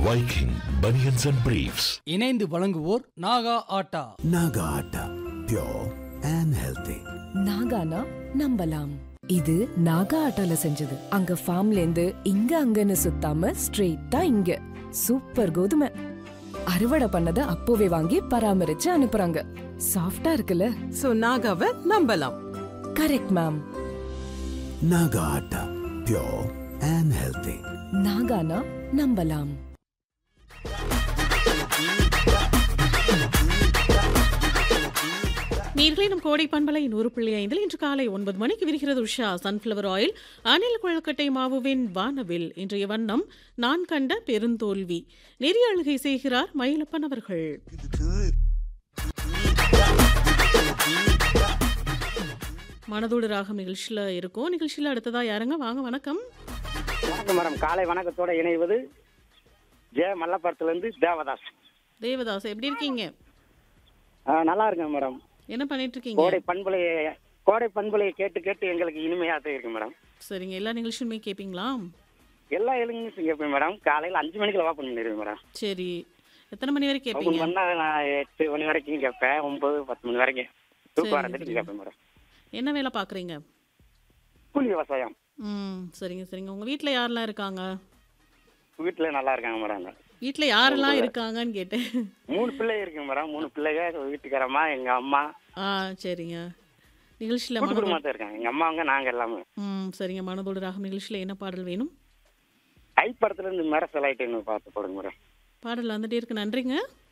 Viking Bunions and Briefs. இணைந்து வழங்குவோர் Naga atta Naga Atta, pure and healthy. நாகானா நம்பலாம் இது நாகா ஆட்டால செஞ்சது அங்க ஃபார்ம்ல இருந்து இங்க அங்கன்னு சுத்தாம ஸ்ட்ரெயிட்டா இங்க சூப்பர் கோதுமை அறுவடை பண்ணத அப்போவே வாங்கி பராமரிச்சு அனுப்புறாங்க சாஃப்டா இருக்குல்ல சோ நாகாவை நம்பலாம் correct ma'am Naga Atta, pure and healthy. நாகானா நம்பலாம் நீர்களை நம் கோடை பண்பலை நூறு புள்ளி ஐந்தில் இன்று காலை ஒன்பது மணிக்கு விரிகிறது உஷா சன்ஃப்ளவர் ஆயில் அணில் குழக்கட்டை மாவுவின் வானவில் இன்றைய வண்ணம் நான் கண்ட பெருந்தோல்வி நெறிய அழுகை செய்கிறார் மயிலப்பன் அவர்கள் மனதோடு ராகம் நிகழ்ச்சியில் இருக்கும் நிகழ்ச்சியில் அடுத்ததா யாருங்க வாங்க வணக்கம் வணக்கம் மேடம் காலை வணக்கத்தோட இணைவது ஜெய மல்லபுரத்துலேருந்து தேவதாஸ் தேவதாஸ் எப்படி இருக்கீங்க ஆ, நல்லா இருக்கேன் மேடம் என்ன பண்ணிட்டு இருக்கீங்க கோடை பண்புலையை கோடை பண்புலையை கேட்டு கேட்டு எங்களுக்கு இனிமையாக தான் இருக்கு மேடம் சரிங்க எல்லா நிகழ்ச்சியுமே கேட்பீங்களா எல்லா இளைஞரும் கேட்பேன் மேடம் காலையில் அஞ்சு மணிக்கு ஓப்பன் பண்ணிடுவேன் மேடம் சரி எத்தனை மணி வரை ஓப்பன் கேட்பீங்க பண்ணால் நான் எட்டு மணி வரைக்கும் கேட்பேன் ஒம்பது பத்து மணி வரைக்கும் தூக்கம் சரி, வரதுக்கு சரி. கேட்பேன் மேடம் என்ன வேலை பார்க்குறீங்க கூலி விவசாயம் ம் சரிங்க சரிங்க உங்கள் வீட்டில் யாரெல்லாம் இருக்காங்க வீட்டில் நல்லா இருக்காங்க மேடம் வீட்டில் யாரெல்லாம் இருக்காங்கன்னு கேட்டேன் மூணு பிள்ளை இருக்குங்க மேடம் மூணு பிள்ளைங்க வீட்டுக்காரம்மா எங்கள் அம்மா ஆ சரிங்க நிகழ்ச்சியில் கூட்டு மனதோடு குடும்பத்தில் இருக்காங்க எங்கள் அம்மாவங்க நாங்கள் எல்லாமே ம் சரிங்க மனதோடு ராகம் நிகழ்ச்சியில் என்ன பாடல் வேணும் ஐ படத்துலேருந்து மிரசல் ஆகிட்டு பார்த்து போடுங்க மேடம் பாடல் வந்துட்டே இருக்கு நன்றிங்க